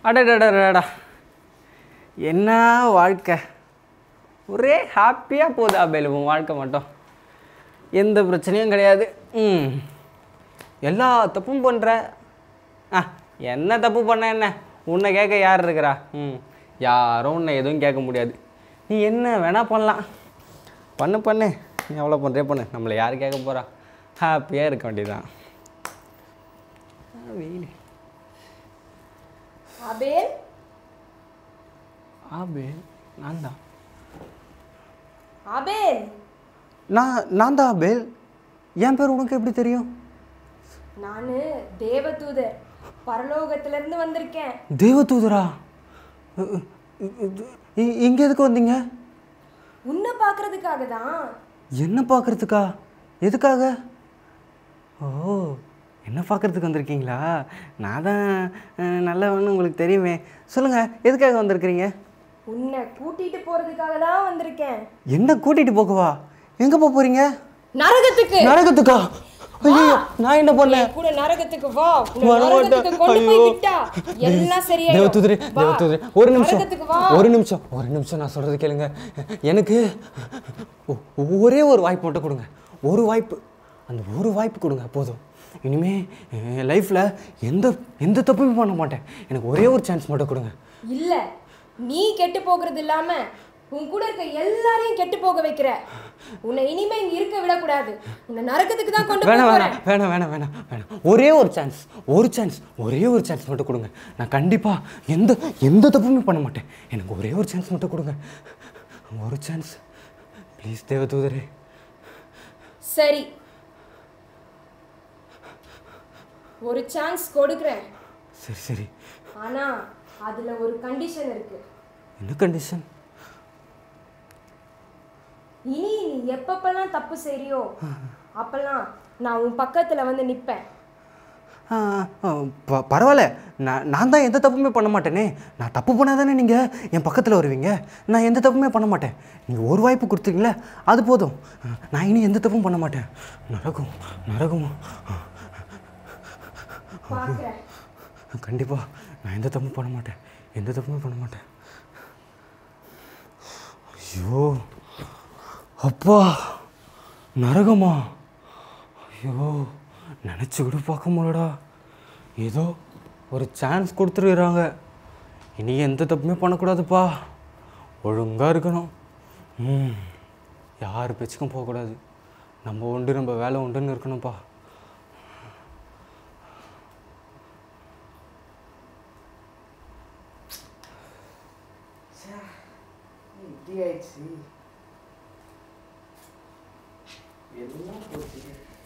அடடடடடா என்ன வாழ்க்கை ஒரே ஹாப்பியாக போகுது அபேல் உன் வாழ்க்கை மட்டும் எந்த பிரச்சனையும் கிடையாது ம் எல்லா தப்பும் பண்ணுற ஆ என்ன தப்பு பண்ண என்ன உன்னை கேட்க யார் இருக்கிறா ம் யாரும் உன்னை எதுவும் கேட்க முடியாது நீ என்ன வேணால் பண்ணலாம் பண்ணு பண்ணு நீ எவ்வளோ பண்ணுறே பண்ணு நம்மளை யார் கேட்க போகிறா ஹாப்பியாக இருக்க வேண்டியதுதான் வெயில் அபேல் ஆபே நான் தான் அபேல் நான் நான் தான் ஆபேல் என் பேர் உனக்கு எப்படி தெரியும் நான் தேவதூதர் பரலோகத்துல இருந்து வந்திருக்கேன் தேவதூதரா இங்கே எதுக்கு வந்தீங்க உன்னை பார்க்கறதுக்காக தான் என்ன பார்க்குறதுக்கா எதுக்காக ஓ என்ன பார்க்குறதுக்கு வந்திருக்கீங்களா நான் தான் அஹ், நல்லவன்னு உங்களுக்கு தெரியுமே சொல்லுங்கள் எதுக்காக வந்திருக்கிறீங்க உன்னை கூட்டிட்டு போறதுக்காக தான் வந்திருக்கேன் என்ன கூட்டிகிட்டு போகவா எங்கே போக போகிறீங்க நரகத்துக்கு நரகத்துக்கா ஐயோ நான் என்ன பண்ணேன் கூட நரகத்துக்கு வா உன்னை வர மாட்டேன். நரகத்துக்கு கொண்டு போய் ஐயோ. விட்டா எல்லாம் சரியாயிடும் தேவதூதரே வா. தேவதூதரே ஒரு நிமிஷம் நரகத்துக்கு வா ஒரு நிமிஷம் ஒரு நிமிஷம் நான் சொல்கிறது கேளுங்க எனக்கு ஒ- ஒரே ஒரு வாய்ப்பு மட்டும் கொடுங்க ஒரு வாய்ப்பு அந்த ஒரு வாய்ப்பு கொடுங்க போதும் இனிமே என் லைஃப்பில் எந்த எந்த தப்புமே பண்ண மாட்டேன் எனக்கு ஒரே ஒரு சான்ஸ் மட்டும் கொடுங்க இல்ல நீ கெட்டு போகிறது இல்லாம உன் கூட இருக்க எல்லாரையும் கெட்டு போக வைக்கிற உன்னை இனிமே இங்க இருக்க விடக்கூடாது உன்னை நரகத்துக்கு தான் கொண்டு போக வேணாம் போறேன் வேணாம் வேணாம் வேணாம் வேணாம் வேணாம் ஒரே ஒரு சான்ஸ் ஒரு சான்ஸ் ஒரே ஒரு சான்ஸ் மட்டும் கொடுங்க நான் கண்டிப்பாக எந்த எந்த தப்புமே பண்ண மாட்டேன் எனக்கு ஒரே ஒரு சான்ஸ் மட்டும் கொடுங்க ஒரு சான்ஸ் ப்ளீஸ் தேவதூதரே சரி ஒரு சான்ஸ் கொடுக்குறேன் சரி சரி ஆனா அதுல ஒரு கண்டிஷன் இருக்கு என்ன கண்டிஷன் இனி நீ எப்பப்பெல்லாம் தப்பு செய்றியோ அப்பெல்லாம் நான் உன் பக்கத்துல வந்து நிப்பேன் பரவாயில்ல நான் நான் தான் எந்த தப்புமே பண்ண மாட்டேனே நான் தப்பு பண்ணால் தானே நீங்கள் என் பக்கத்தில் வருவீங்க நான் எந்த தப்புமே பண்ண மாட்டேன் நீங்கள் ஒரு வாய்ப்பு கொடுத்தீங்களே அது போதும் நான் இனி எந்த தப்பும் பண்ண மாட்டேன் நரகம் நரகம் பாக்குறேன் கண்டிப்பாக நான் எந்த தப்பும் பண்ண மாட்டேன் எந்த தப்புமே பண்ண மாட்டேன் ஐயோ அப்பா நரகமா ஐயோ நினச்சி கூட பார்க்க முடியலடா ஏதோ ஒரு சான்ஸ் கொடுத்துருக்குறாங்க இனி எந்த தப்புமே பண்ணக்கூடாதுப்பா ஒழுங்காக இருக்கணும் ம் யார் பேச்சுக்கும் போகக்கூடாது நம்ம உண்டு நம்ம வேலை உண்டுன்னு இருக்கணும்ப்பா இப்படி ஆயிடுச்சு எல்லாம் போச்சு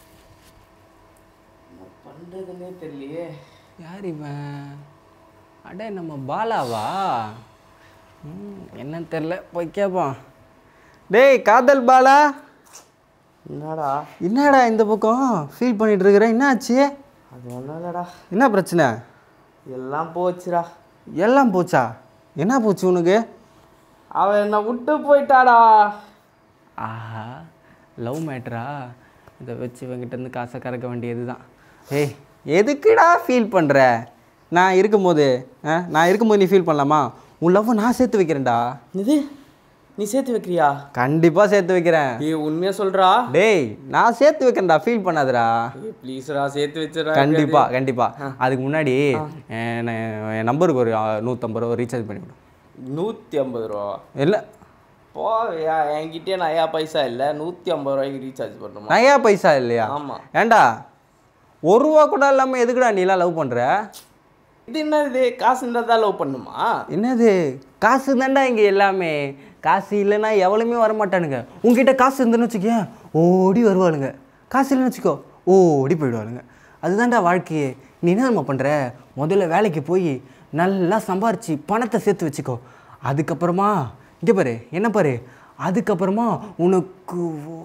என்ன பண்றதுன்னே தெரியலையே யார் இவன் அட நம்ம பாலாவா ம், என்னன்னு தெரில போய் கேட்போம் டேய் காதல் பாலா என்னடா என்னடா இந்த பக்கம் ஃபீல் பண்ணிட்டு இருக்கிற என்ன ஆச்சு அது ஒன்றும் இல்லடா என்ன பிரச்சனை எல்லாம் போச்சுடா எல்லாம் போச்சா என்ன போச்சு உனக்கு அவன் என்னை விட்டு போயிட்டாடா ஆஹா லவ் மேட்ரா இதை வச்சு இவங்கிட்ட இருந்து காசை கறக்க வேண்டியது தான் ஏய் எதுக்குடா ஃபீல் பண்ணுற நான் இருக்கும்போது ஆ நான் இருக்கும்போது நீ ஃபீல் பண்ணலாமா உன் லவ்வை நான் சேர்த்து வைக்கிறேன்டா இது நீ சேர்த்து வைக்கிறியா கண்டிப்பாக சேர்த்து வைக்கிறேன் ஏய் உண்மையா சொல்றா டேய் நான் சேர்த்து வைக்கிறேன்டா ஃபீல் பண்ணாதடா ஏய் ப்ளீஸ்டா சேர்த்து வச்சிடா கண்டிப்பா கண்டிப்பா அதுக்கு முன்னாடி என் நான் என் நம்பருக்கு ஒரு அஹ், நூற்றம்பது ரூபா ரீசார்ஜ் பண்ணிவிடும் நூற்றி ஐம்பது ரூபா இல்லை போவியா என்கிட்டயே நயா பைசா இல்லை நூற்றி ஐம்பது ரூபாய்க்கு ரீசார்ஜ் பண்ணுமா நயா பைசா இல்லையா ஆமா. ஏன்டா ஒரு ரூபா கூட இல்லாமல் எதுக்குடா நீலாம் லவ் பண்ணுற இது என்ன இது காசு இருந்தால் தான் லவ் பண்ணுமா என்னது காசு தான்டா இங்கே எல்லாமே காசு இல்லைன்னா எவ்வளவுமே வரமாட்டானுங்க உங்ககிட்ட காசு இருந்துன்னு வச்சுக்கேன் ஓடி வருவாளுங்க காசு இல்லைன்னு வச்சுக்கோ ஓடி போயிடுவாளுங்க அதுதான்டா வாழ்க்கையே நீ என்ன நம்ம பண்ணுற முதல்ல வேலைக்கு போய் நல்லா சம்பாரிச்சு பணத்தை சேர்த்து வச்சுக்கோ அதுக்கப்புறமா இங்கே பாரு என்ன பாரு அதுக்கப்புறமா உனக்கு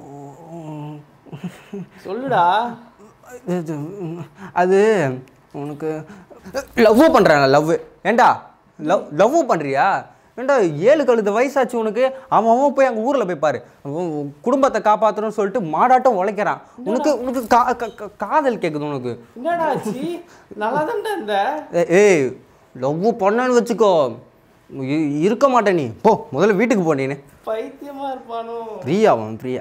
சொல்லுடா இது, அது உனக்கு லவ் பண்ணுறாங்க லவ் ஏண்டா லவ் லவ் பண்ணுறியா ஏண்டா ஏழு கழுத வயசாச்சு உனக்கு அவன் அவன் போய் அங்கே ஊரில் போய் பாரு உன் உன் குடும்பத்தை காப்பாற்றணும்னு சொல்லிட்டு மாடாட்டம் உழைக்கிறான் உனக்கு உனக்கு கா- கா- கா- காதல் கேட்குது உனக்கு என்னடா ஆச்சு நல்லா தான்டா இருந்த ஏ- ஏய் லவ் பண்ணன்னு வச்சுக்கோ இ- இருக்க மாட்டே நீ போ முதல்ல வீட்டுக்கு போ நீனு பைத்தியமா இருப்பானோ ஃப்ரீயா அவன் ஃப்ரீயா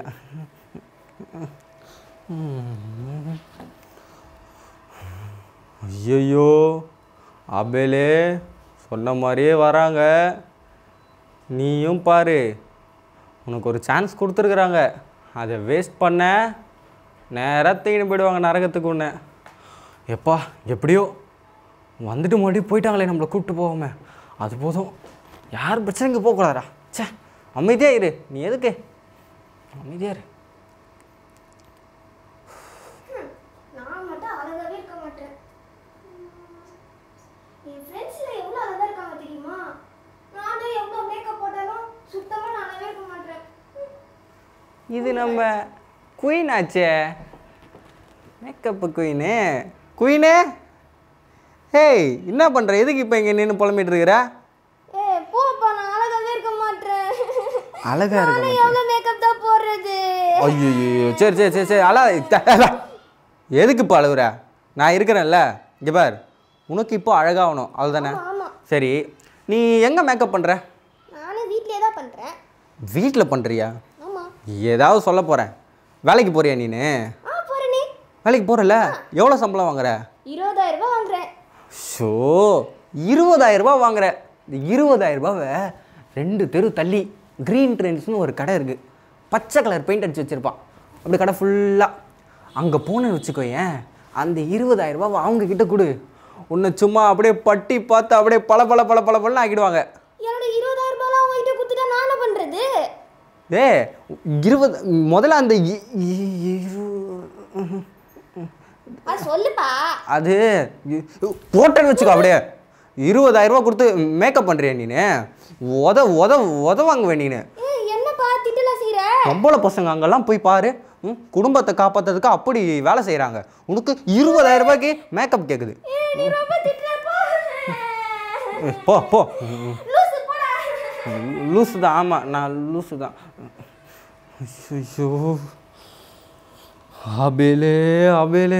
ஐயோ அபேலே சொன்ன மாதிரியே வராங்க நீயும் பாரு உனக்கு ஒரு சான்ஸ் கொடுத்துருக்குறாங்க அதை வேஸ்ட் பண்ண நேராக தூக்கிட்டு போயிடுவாங்க நரகத்துக்கு ஒன்று எப்பா எப்படியோ வந்துட்டு மறுபடியும் போயிட்டாங்களே நம்மளை கூப்பிட்டு போகாம அது போதும் யார் பிரச்சனைக்கு போகக்கூடாதா ச்சே அமைதியா இரு நீ எதுக்கு அமைதியா இரு நான் மட்டும் அழகாவே இருக்க மாட்டேன் என் ஃப்ரெண்ட்ஸ்ல எவ்வளவு அழகா இருக்காங்க தெரியுமா நானும் எவ்வளவு மேக்கப் போட்டாலும் சுத்தமா நான் அழகாவே இருக்க மாட்டேன் இது நம்ம குயின் ஆச்சே மேக்கப்பு குயினு குயினு ஹேய் என்ன பண்ணுற எதுக்கு இப்போ இங்கே நின்று புலம்பிட்டு இருக்கிற ஏ போப்பா நான் அழகாவே இருக்க மாட்டேன் அழகா இருக்க நானும் எவ்வளவு மேக்கப் தான் போடுறது ஐயோ சரி சரி சரி சரி அழா த- எதுக்கு இப்போ அழுகுற நான் இருக்கிறேன்ல இங்கே பார் உனக்கு இப்போ அழகாகணும் அவ்வளோதானே ஆமா சரி நீ எங்கே மேக்கப் பண்ணுற நானும் வீட்லயே தான் பண்றேன் வீட்டில் பண்ணுறியா ஆமா ஏதாவது சொல்ல போகிறேன் வேலைக்கு போறியா நீனு ஆ போறேனே வேலைக்கு போகிறல எவ்வளோ சம்பளம் வாங்குற இருபதாயிரம் ரூபாய் வாங்குறேன் ஷோ இருபதாயிரம் ரூபாய் வாங்குற இந்த இருபதாயிரம் ரூபாவை ரெண்டு தெரு தள்ளி க்ரீன் ட்ரெண்ட்ஸ்னு ஒரு கடை இருக்குது பச்சை கலர் பெயிண்ட் அடிச்சு வச்சுருப்பான் அப்படி கடை ஃபுல்லாக அங்கே போனேன்னு வச்சுக்கோயேன் அந்த இருபதாயிரம் ரூபாவை அவங்க கிட்ட கொடு உன்னை சும்மா அப்படியே பட்டி பார்த்து அப்படியே பல பல பல பல பலன்னு ஆக்கிடுவாங்க என்னோட இருபதாயிரம் ரூபாய் அவங்க கிட்ட கொடுத்துட்டா நான் என்ன பண்றது ஏ இருபது முதல்ல அந்த இ- இ- இரு- அது சொல்லுப்பா அது இ- போட்டேன்னு வச்சுக்கோ அப்படியே இருபதாயிரம் ரூபாய் கொடுத்து மேக்கப் பண்ணுறியா நீனு உத உத உத வாங்குவேன் நீனு ஏ என்னப்பா திட்டலாம் செய்யற பொம்பளை பசங்க அங்கெல்லாம் போய் பாரு ம், குடும்பத்தை காப்பாத்துறதுக்கு அப்படி வேலை செய்கிறாங்க உனக்கு இருபதாயிரம் ரூபாய்க்கு மேக்கப் கேட்குது ஏய், நீ ரொம்ப திட்டுறப்பா போ போ லூசு போடா லூசு தான் ஆமாம் நான் லூசு தான் ஐயோ அபேலே அபேலே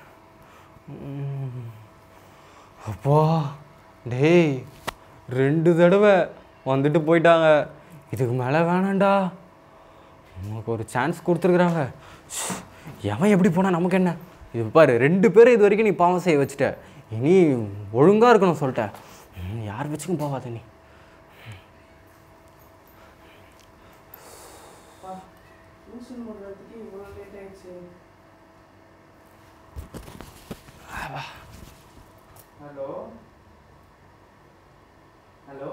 ம். அப்பா டேய் ரெண்டு தடவை வந்துட்டு போயிட்டாங்க இதுக்கு மேலே வேணாம்டா உனக்கு ஒரு சான்ஸ் கொடுத்துருக்குறாங்க ஷ், எவன் எப்படி போனால் நமக்கு என்ன இது பாரு ரெண்டு பேரும் இது வரைக்கும் நீ பாவம் செய்ய வச்சுட்ட இனி ஒழுங்காக இருக்கணும் சொல்லிட்டேன் ம், யார் வச்சுக்கும் போகாத நீ டியூஷன் போடுறதுக்கு இவ்வளோ லேட் ஆயிடுச்சு ஹலோ ஹலோ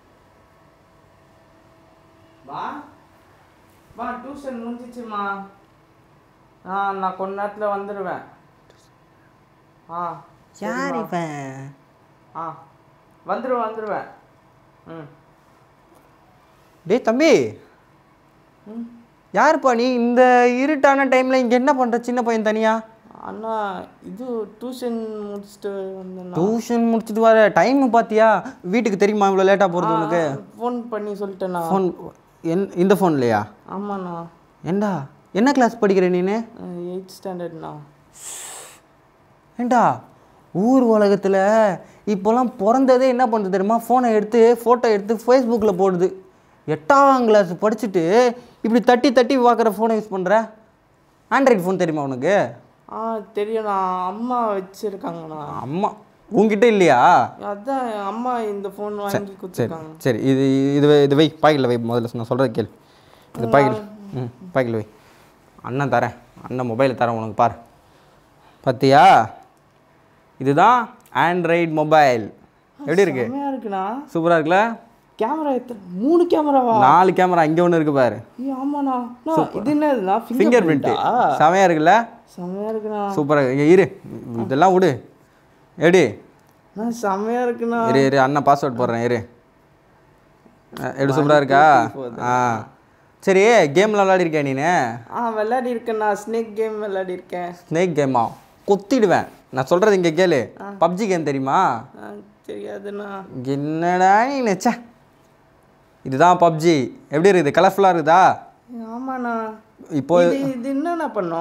மா மா டியூஷன் முடிஞ்சிச்சுமா ஆ நான் கொஞ்ச நேரத்தில் வந்துடுவேன் ஆ யார் சரிம்மா. இவன் ஆ வந்துடுவேன் வந்துடுவேன் ம் டேய் தம்பி யாருப்பா நீ இந்த இருட்டான டைமில் இங்கே என்ன பண்ணுற சின்ன பையன் தனியா அண்ணா இது டியூஷன் முடிச்சுட்டு வந்தேண்ணா டியூஷன் முடிச்சுட்டு வர டைம் பார்த்தியா வீட்டுக்கு தெரியுமா இவ்வளோ லேட்டாக போகிறது உனக்கு ஃபோன் பண்ணி சொல்லிட்டேண்ணா ஃபோன் என் இந்த ஃபோன்லையா ஆமாண்ணா ஏண்டா என்ன கிளாஸ் படிக்கிற நீனு எயிட் ஸ்டாண்டர்ட்ண்ணா ஏண்டா ஊர் உலகத்தில் இப்போலாம் பிறந்ததே என்ன பண்ணுறது தெரியுமா ஃபோனை எடுத்து ஃபோட்டோ எடுத்து ஃபேஸ்புக்கில் போடுது எட்டாம் கிளாஸ் படிச்சுட்டு இப்படி தட்டி தட்டி பார்க்குற ஃபோனை யூஸ் பண்ணுற ஆண்ட்ராய்டு ஃபோன் தெரியுமா உனக்கு ஆ தெரியும்ண்ணா அம்மா வச்சுருக்காங்கண்ணா அம்மா உங்ககிட்ட இல்லையா அதான் என் அம்மா இந்த ஃபோன் வாங்கி சரி கொடுத்துருக்காங்க சரி இது இது வை- இது வை பாக்கெட்டில் வை முதல்ல நான் சொல்கிறது கேளு இது பாக்கெட் ம் பாக்கெட்டில் வை அண்ணன் தரேன் அண்ணன் மொபைலில் தரேன் உனக்கு பார் பார்த்தியா இதுதான் ஆண்ட்ராய்டு மொபைல் எப்படி இருக்கு செம்மையா இருக்குண்ணா சூப்பராக இருக்குல்ல கேமரா எத்தனை மூணு கேமராவா நாலு கேமரா இங்கே ஒன்று இருக்கு பாரு ஏ ஆமாண்ணா அண்ணா, இது என்னதுண்ணா ஃபிங்கர் பிரிண்ட்டு செமையாக இருக்குல்ல செம்மையா இருக்குண்ணா சூப்பராக இரு இதெல்லாம் விடு எப்படி அண்ணா செம்மையா இருக்குண்ணா இரு இரு அண்ணன் பாஸ்வேர்ட் போடுறேன் இரு அஹ், எப்படி சூப்பராக இருக்கா ஆ சரி கேம்லாம் விளையாடிருக்கியா நீனு ஆ விளையாடி இருக்கேண்ணா ஸ்னேக் கேம் விளையாடி இருக்கேன் ஸ்னேக் கேமா கொத்திடுவேன் நான் சொல்கிறது இங்கே கேளு பப்ஜி கேம் தெரியுமா ஆ, தெரியாதுண்ணா என்னடா நீ நெச்ச இதுதான் பப்ஜி எப்படி இருக்குது கலர்ஃபுல்லாக இருக்குதா ஏ, ஆமாண்ணா இது இது என்னண்ணா பண்ணோம்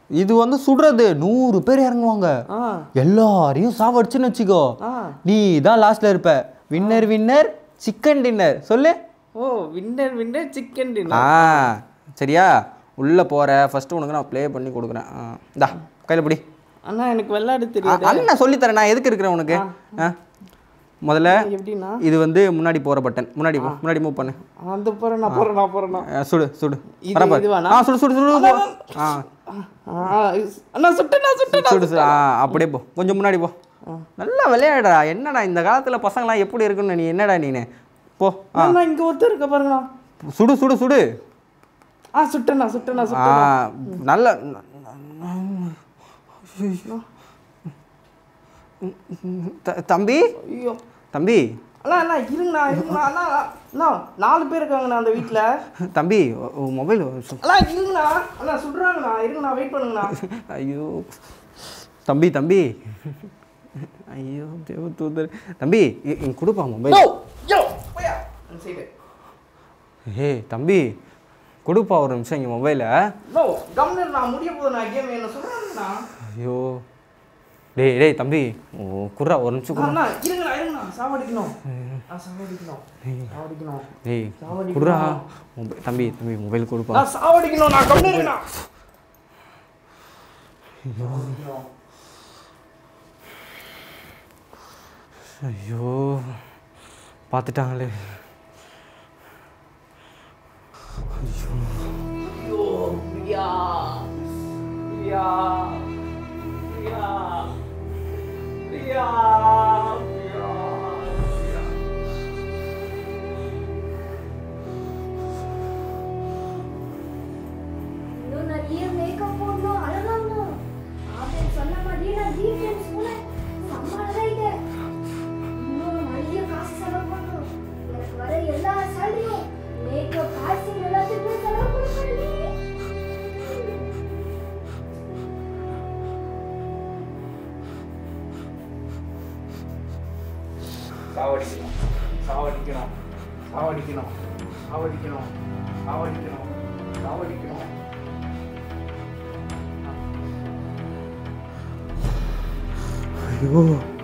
இது வந்து சுடுறது நூறு பேர் இறங்குவாங்க ஆ எல்லாரையும் சாவடிச்சுன்னு வச்சுக்கோ ஆ நீ தான் லாஸ்ட்ல இருப்ப வின்னர் வின்னர் சிக்கன் டின்னர் சொல்லு ஓ வின்னர் வின்னர் சிக்கன் ஆ டின்னர் சரியா உள்ளே போகிற ஃபஸ்ட்டு உனக்கு நான் ப்ளே பண்ணி கொடுக்குறேன் ஆ இந்தா கையில் பிடி அண்ணா எனக்கு விளையாட ஆ, தெரியாது அண்ணன் சொல்லித்தரேன் நான் எதுக்கு இருக்கிறேன் உனக்கு ஆ முதல்ல எப்படின்னா இது வந்து முன்னாடி போகிற பட்டன் முன்னாடி போ முன்னாடி மூவ் பண்ணு அந்த போறேன் நான் போறேன் நான் போறேன் ஆ, சுடு சுடு இது- வரப்பாரு. இதுவாண்ணா? ஆ சுடு சுடு சுடு போ ஆ அண்ணா சுட்டேண்ணா சுட்டேண்ணா சுடு சுடு ஆ அப்படியே போ கொஞ்சம் முன்னாடி போ நல்லா விளையாடுடா என்னடா இந்த காலத்தில் பசங்களாம் எப்படி இருக்குன்னு நீ என்னடா நீனு போ ஆ அண்ணா இங்க ஒருத்தர் இருக்க பாருங்கண்ணா சுடு சுடு சுடு ஆ சுட்டேண்ணா சுட்டேண்ணா ஆ சுட்டேண்ணா நல்ல த- தம்பி ஐயோ தம்பி அண்ணா அண்ணா இருங்கண்ணா இருங்கண்ணா அண்ணா அண்ணா நாலு பேர் இருக்காங்கண்ணா அந்த வீட்டில் தம்பி மொபைல் அண்ணா இருங்கண்ணா அண்ணா சுடுறாங்கண்ணா இருங்கண்ணா வெயிட் பண்ணுங்கண்ணா ஐயோ தம்பி தம்பி ஐயோ தேவ தூதர் தம்பி இ- இங்க கொடுப்பா மொபைல் யோ யோ போயா அந்த சைடு ஏய் தம்பி கொடுப்பா ஒரு நிமிஷம் இங்கே மொபைலை நோ கம்னர் நான் முடிய போதுண்ணா கேம் என்ன சொல்கிறாங்கண்ணா ஐயோ டேய் டேய் தம்பி ஓ குர்ரா ஒரு நிமிஷம் குர்ரா அண்ணா இருங்கண்ணா இருங்கண்ணா சாவடிக்கணும் நான் சாவடிக்கணும் சாவடிக்கணும் டேய் சாவடிக்கணும். குர்ரா மொபைல் தம்பி தம்பி மொபைல் கொடுப்பா நான் சாவடிக்கணும் நான் கம்னர்ண்ணா ஐயோ பார்த்துட்டாங்களே ஐயோ பிரியா பிரியா பிரியா பிரியா பிரியா பிரியா இன்னும் நிறைய மேக்கப் போடணும் அழகாகணும் ஆபேல் சொன்ன மாதிரியே நான் வீக்கெண்ட் ஸ்கூல்ல செம்ம அழகாயிட்டேன் இன்னும் நிறைய காசு செலவு பண்ணணும் எனக்கு வர எல்லா சேலரியும் மேக்கப் காசிங் எல்லாத்துக்குமே செலவு பண்ணி சாவடிக்கணும் சாவடிக்கணும் சாவடிக்கணும் சாவடிக்கணும் சாவடிக்கணும் சாவடிக்கணும் ஐயோ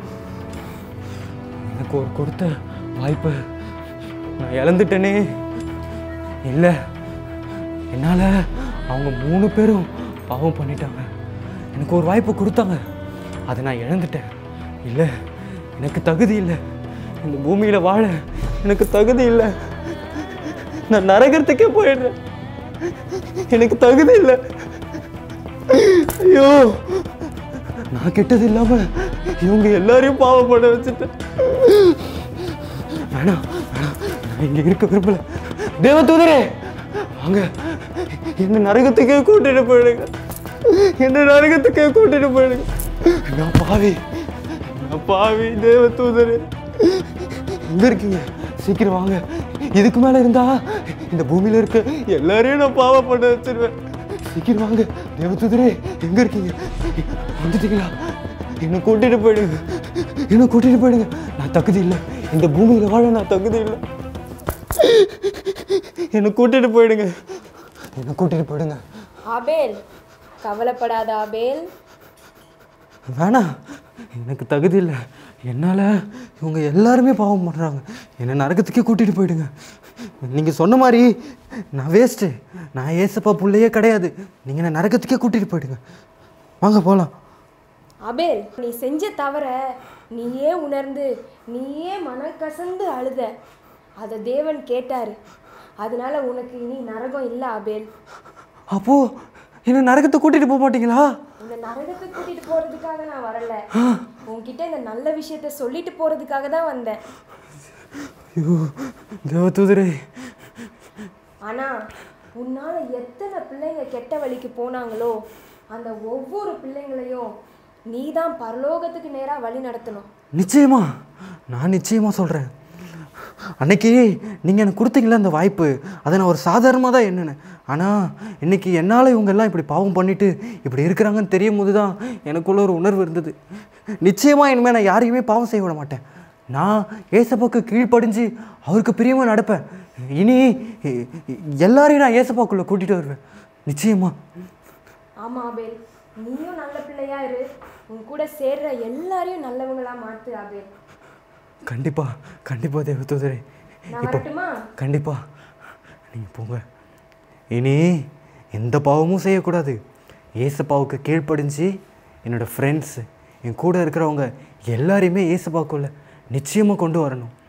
எனக்கு ஒரு கொடுத்த வாய்ப்பு நான் இழந்துட்டேனே இல்லை என்னால் அவங்க மூணு பேரும் பாவம் பண்ணிட்டாங்க எனக்கு ஒரு வாய்ப்பு கொடுத்தாங்க அதை நான் இழந்துட்டேன் இல்லை எனக்கு தகுதி இல்லை இந்த பூமியில் வாழ எனக்கு தகுதி இல்லை நான் நரகத்துக்கே போயிடுறேன் எனக்கு தகுதி இல்லை ஐயோ நான் கெட்டது இல்லாம இவங்க எல்லாரையும் பாவம் பண்ண வச்சுட்டேன் வேணாம் வேணாம் நான் இங்க இருக்க விரும்பல தேவதூதரே வாங்க என்ன நரகத்துக்கே கூட்டிட்டு போயிடுங்க என்ன நரகத்துக்கே கூட்டிட்டு போயிடுங்க நான் பாவி நான் பாவி தேவதூதரே எங்க இருக்கீங்க சீக்கிரம் வாங்க இதுக்கு மேல இருந்தா இந்த பூமியில இருக்க எல்லாரையும் நான் பாவம் பண்ண வச்சிருவேன் சீக்கிரம் வாங்க தேவதூதரே எங்க இருக்கீங்க வந்துட்டீங்களா என்னை கூட்டிட்டு போயிடுங்க என்னை கூட்டிட்டு போயிடுங்க நான் தகுதி இல்லை இந்த பூமியில வாழ நான் தகுதி இல்லை என்னை கூட்டிட்டு போயிடுங்க என்னை கூட்டிட்டு போயிடுங்க ஆபேல் கவலைப்படாத ஆபேல் வேணாம் எனக்கு தகுதி இல்லை என்னால் இவங்க எல்லாருமே பாவம் பண்ணுறாங்க என்னை நரகத்துக்கே கூட்டிகிட்டு போயிடுங்க நீங்கள் சொன்ன மாதிரி நான் வேஸ்ட்டு நான் ஏசப்பா புள்ளையே கிடையாது நீங்கள் என்னை நரகத்துக்கே கூட்டிகிட்டு போயிடுங்க வாங்க போகலாம் ஆபேல் நீ செஞ்ச தவற நீயே உணர்ந்து நீயே மனக்கசந்து அழுத அதை தேவன் கேட்டாரு அதனால உனக்கு இனி நரகம் இல்லை ஆபேல் அப்போது என்னை நரகத்தை கூட்டிகிட்டு போக மாட்டீங்களா இந்த நரகத்துக்கு கூட்டிட்டு போறதுக்காக நான் வரல உன்கிட்ட இந்த நல்ல விஷயத்த சொல்லிட்டு போறதுக்காக தான் வந்தேன் ஐயோ தேவதூதரே ஆனா உன்னால எத்தனை பிள்ளைங்க கெட்ட வழிக்கு போனாங்களோ அந்த ஒவ்வொரு பிள்ளைங்களையும் நீ தான் பரலோகத்துக்கு நேரா வழி நடத்தணும் நிச்சயமா நான் நிச்சயமாக சொல்கிறேன் அன்னைக்கு நீங்கள் எனக்கு கொடுத்தீங்களா அந்த வாய்ப்பு அதை நான் ஒரு சாதாரணமாக தான் என்னென்னு ஆனால் இன்னைக்கு என்னால் இவங்க எல்லாம் இப்படி பாவம் பண்ணிட்டு இப்படி இருக்கிறாங்கன்னு தெரியும் போது தான் எனக்குள்ள ஒரு உணர்வு இருந்தது நிச்சயமாக இனிமேல் நான் யாரையுமே பாவம் செய்ய விட மாட்டேன் நான் ஏசப்பாக்கு கீழ்ப்படிஞ்சு அவருக்கு பிரியமாக நடப்பேன் இனி எ- எல்லாரையும் நான் ஏசப்பாக்குள்ளே கூட்டிகிட்டு வருவேன் நிச்சயமாக ஆமா ஆபேல் நீயும் நல்ல பிள்ளையா இரு உன் கூட சேர்ற எல்லாரையும் நல்லவங்களா மாத்து ஆபேல் கண்டிப்பா கண்டிப்பா தேவதூதரே நான் வரட்டுமா கண்டிப்பா நீங்கள் போங்க இனி எந்த பாவமும் செய்யக்கூடாது ஏசப்பாவுக்கு கீழ்ப்படிஞ்சு என்னோட ஃப்ரெண்ட்ஸ் என் கூட இருக்கிறவங்க எல்லாரையுமே ஏசப்பாக்குள்ள நிச்சயமாக கொண்டு வரணும்